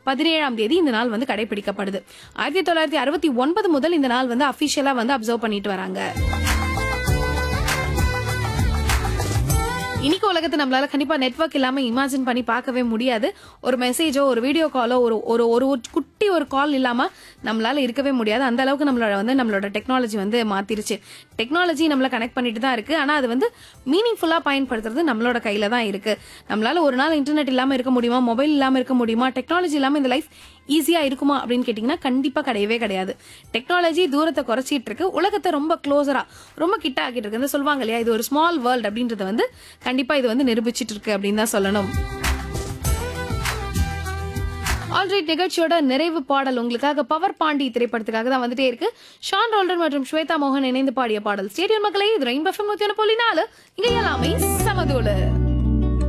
பதினேழாம் தேதி இந்த நாள் வந்து கடைபிடிக்கப்படுது ஆயிரத்தி தொள்ளாயிரத்தி அறுபத்தி ஒன்பது முதல் இந்த நாள் வந்து அபிஷியலா வந்து அப்சர்வ் பண்ணிட்டு வராங்க இன்னைக்கு உலகத்தை நம்மளால கண்டிப்பா நெட்வொர்க் இல்லாம இமேஜின் பண்ணி பார்க்கவே முடியாது ஒரு மெசேஜோ ஒரு வீடியோ காலோ ஒரு ஒரு ஒரு ஒரு குட்டி ஒரு கால் இல்லாம நம்மளால இருக்கவே முடியாது அந்த அளவுக்கு நம்மளோட வந்து நம்மளோட டெக்னாலஜி வந்து மாத்திருச்சு டெக்னாலஜி நம்மள கனெக்ட் பண்ணிட்டு தான் இருக்கு ஆனா அது வந்து மீனிங்ஃபுல்லா பயன்படுத்துறது நம்மளோட கையில தான் இருக்கு நம்மளால ஒரு நாள் இன்டர்நெட் இல்லாம இருக்க முடியுமா மொபைல் இல்லாம இருக்க முடியுமா டெக்னாலஜி இல்லாம இந்த லைஃப் ஈஸியா இருக்குமா அப்படின்னு கேட்டீங்கன்னா கண்டிப்பா கிடையவே கிடையாது டெக்னாலஜி தூரத்தை குறைச்சிட்டு இருக்கு உலகத்தை ரொம்ப க்ளோஸரா ரொம்ப கிட்ட ஆக்கிட்டு இருக்கு இந்த சொல்லுவாங்க இல்லையா இது ஒரு ஸ்மால் வேர்ல்ட் அப்படின்றத வந்து கண்டிப்பா இது வந்து நிரூபிச்சிட்டு இருக்கு அப்படின்னு தான் சொல்லணும் ஆல்ரைட் நிகழ்ச்சியோட நிறைவு பாடல் உங்களுக்காக பவர் பாண்டி திரைப்படத்துக்காக தான் வந்துட்டே இருக்கு ஷான் ரோல்டன் மற்றும் ஸ்வேதா மோகன் இணைந்து பாடிய பாடல் ஸ்டேடியம் மக்களே இது ரெயின் பஃபம் நூத்தி ஒன்று புள்ளி நாலு இங்க எல்லாமே சமதூளு